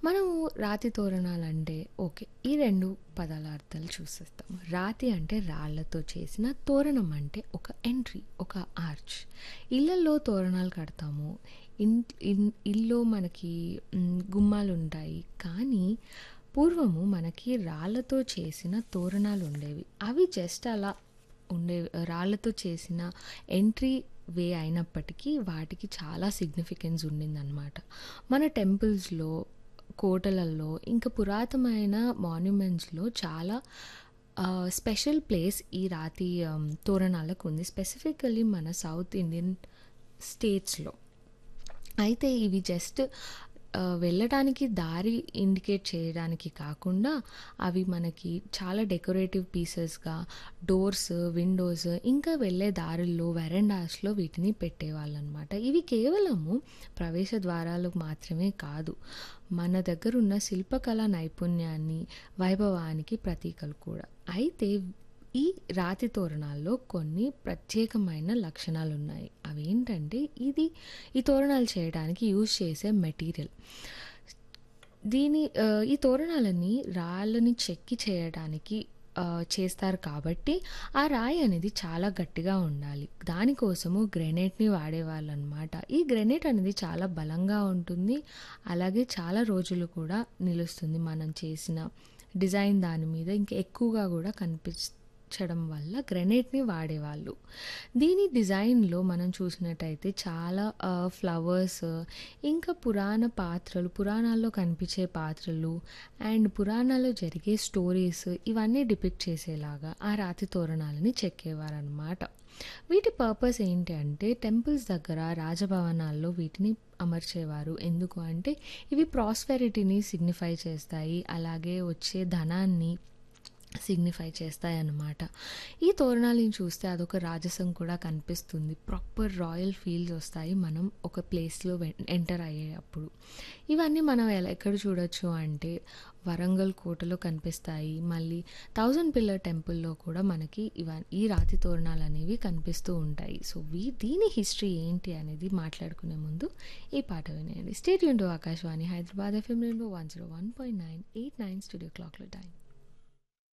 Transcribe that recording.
మనము రాతి తోరణాలంటే ఓకే. ఈ 2 పదాల అర్థాలు చూసేద్దాం. రాతి అంటే రాళ్ళతో చేసిన, తోరణం అంటే ఒక ఎంట్రీ, ఒక ఆర్చ్. ఇళ్లల్లో తోరణాలు కడతాము. ఇన్ ఇన్ ఇల్లో మనకి హ్మ్, గుమ్మాలుంటాయి. కానీ పూర్వము మనకి రాళ్ళతో చేసిన తోరణాలుండేవి. అవి జస్ట్ అలా ఉండేవి. రాళ్ళతో చేసిన ఎంట్రీ వే అయినప్పటికీ వాటికి చాలా సిగ్నిఫికెన్స్ ఉండిందనమాట. మన టెంపుల్స్‌లో, కోటలల్లో ఇంకా పురాతనమైన మాన్యుమెంట్స్‌లో చాలా ఆహ్, స్పెషల్ ప్లేస్ ఈ రాతి ఆహ్, తోరణాలకుంది. స్పెసిఫికల్లీ మన సౌత్ ఇండియన్ స్టేట్స్‌లో. అయితే ఇవి జస్ట్ ఆహ్, వెళ్ళటానికి దారి ఇండికేట్ చేయడానికి కాకుండా అవి మనకి చాలా డెకరేటివ్ పీసెస్‌గా డోర్స్, విండోస్ ఇంకా వెళ్ళే దారుల్లో వెరండాస్‌లో వీటిని పెట్టేవాళ్ళనమాట. ఇవి కేవలము ప్రవేశ ద్వారాలు మాత్రమే కాదు. మన దగ్గరున్న శిల్పకళా నైపుణ్యాన్ని, వైభవానికి ప్రతీకలు కూడా. అయితే ఈ రాతి తోరణాల్లో కొన్ని ప్రత్యేకమైన లక్షణాలున్నాయి. అవేంటంటే ఇది ఈ తోరణాలు చేయడానికి యూజ్ చేసే మెటీరియల్. దీని ఆహ్, ఈ తోరణాలని రాళ్ళని చెక్కి చేయడానికి ఆహ్, చేస్తారు కాబట్టి ఆ రాయి అనేది చాలా గట్టిగా ఉండాలి. దానికోసము గ్రానైట్‌ని వాడేవాళ్ళనమాట. ఈ గ్రానైట్ అనేది చాలా బలంగా ఉంటుంది. అలాగే చాలా రోజులు కూడా నిలుస్తుంది. మనం చేసిన డిజైన్ దాని మీద ఇంకా ఎక్కువగా కూడా కనిపించడం వల్ల గ్రానైట్‌ని వాడేవాళ్ళు. దీని డిజైన్‌లో మనం చూసినట్టయితే చాలా ఆహ్, ఫ్లవర్స్ ఇంకా పురాణ పాత్రలు, పురాణాల్లో కనిపించే పాత్రలు అండ్ పురాణాల్లో జరిగే స్టోరీస్ ఇవన్నీ డిపిక్ట్ చేసేలాగా ఆ రాతి తోరణాలని చెక్కేవారనమాట. వీటి పర్పస్ ఏంటి అంటే టెంపుల్స్ దగ్గర, రాజభవనాల్లో వీటిని అమర్చేవారు. ఎందుకు అంటే ఇవి ప్రాస్పెరిటీని సిగ్నిఫై చేస్తాయి. అలాగే వచ్చే ధనాన్ని సిగ్నిఫై చేస్తాయన్నమాట. ఈ తోరణాలను చూస్తే అదొక రాజసం కూడా కనిపిస్తుంది. ప్రాపర్ రాయల్ ఫీల్స్ వస్తాయి మనం ఒక ప్లేస్‌లో వె ఎంటర్ అయ్యేటప్పుడు. ఇవన్నీ మనం ఎలా ఎక్కడ చూడొచ్చు అంటే వరంగల్ కోటలో కనిపిస్తాయి. మళ్ళీ థౌసండ్ పిల్లర్ టెంపుల్‌లో కూడా మనకి ఇవ ఈ రాతి తోరణాలనేవి కనిపిస్తూ ఉంటాయి. సో వీ దీని హిస్టరీ ఏంటి అనేది మాట్లాడుకునే ముందు ఈ పాట వినేయండి. Stay tune to Akashvani Hyderabad FM rainbow 101.9 8, 9 studio క్లాక్‌లో టైం.